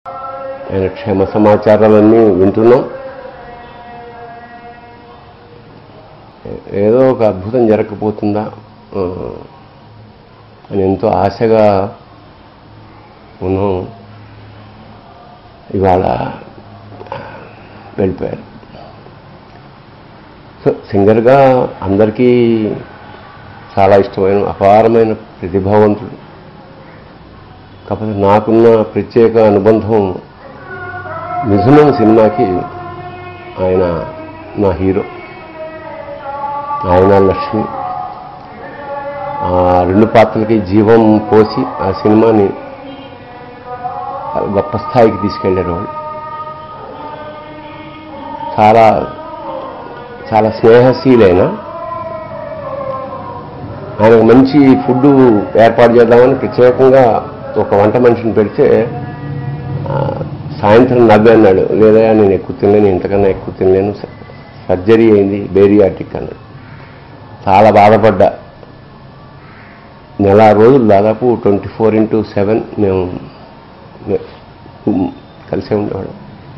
ఆయన క్షేమ సమాచారాలన్నీ వింటున్నాం ఏ- ఏదో ఒక అద్భుతం జరగకపోతుందా ఆ, అని ఎంతో ఆశగా ఉన్నాం ఇవాళ వెళ్ళిపోయారు సో సింగర్గా అందరికీ చాలా ఇష్టమైన అపారమైన ప్రతిభావంతుడు కాకపోతే నాకున్న ప్రత్యేక అనుబంధం మిథునం సినిమాకి ఆయన నా హీరో ఆయన లక్ష్మి ఆ రెండు పాత్రలకి జీవం పోసి ఆ సినిమాని గొప్ప స్థాయికి తీసుకెళ్ళారు వాళ్ళు చాలా చాలా స్నేహశీలైన ఆయనకు మంచి ఫుడ్ ఏర్పాటు చేద్దామని ప్రత్యేకంగా ఒక వంట మనిషిని పెడితే ఆ, సాయంత్రం నవ్వి అన్నాడు లేదా నేను ఎక్కువ తినలేను ఇంతకన్నా ఎక్కువ తినలేను స- సర్జరీ అయింది బేరియాటిక్ అన్నాడు చాలా బాధపడ్డా నెల రోజులు దాదాపు ట్వంటీ ఫోర్ ఇంటూ సెవెన్ మేము మే- ఉమ్, కలిసే ఉండేవాడు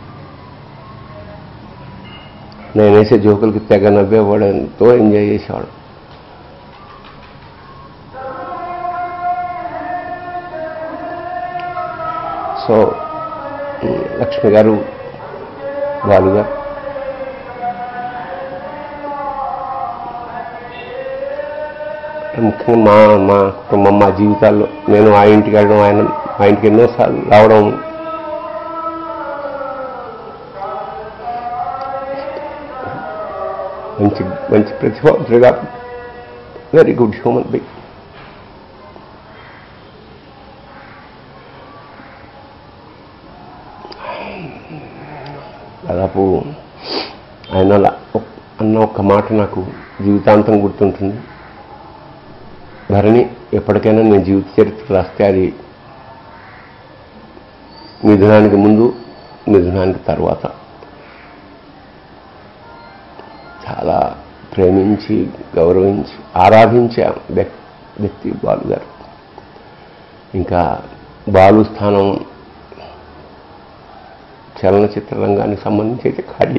నేను వేసే జోకులకి తెగ నవ్వేవాడు ఎంతో ఎంజాయ్ చేసేవాడు సో ఉమ్, లక్ష్మి గారు బాలు గారు ముఖ్యంగా మా మా కుటుంబం మా జీవితాల్లో నేను ఆ ఇంటికి వెళ్ళడం ఆయన మా ఇంటికి ఎన్నోసార్లు రావడం మంచి మంచి ప్రతిభావంతుడిగా వెరీ గుడ్ హ్యూమన్ బీ దాదాపు ఆయన అలా ఒక్- అన్న ఒక్క మాట నాకు జీవితాంతం గుర్తుంటుంది భరణి ఎప్పటికైనా నేను జీవిత చరిత్ర రాస్తే అది మిథునానికి ముందు మిథునానికి తర్వాత చాలా ప్రేమించి గౌరవించి ఆరాధించే వ్యక్- వ్యక్తి బాలు గారు ఇంకా బాలు స్థానం చలనచిత్ర రంగానికి సంబంధించి అయితే ఖాళీ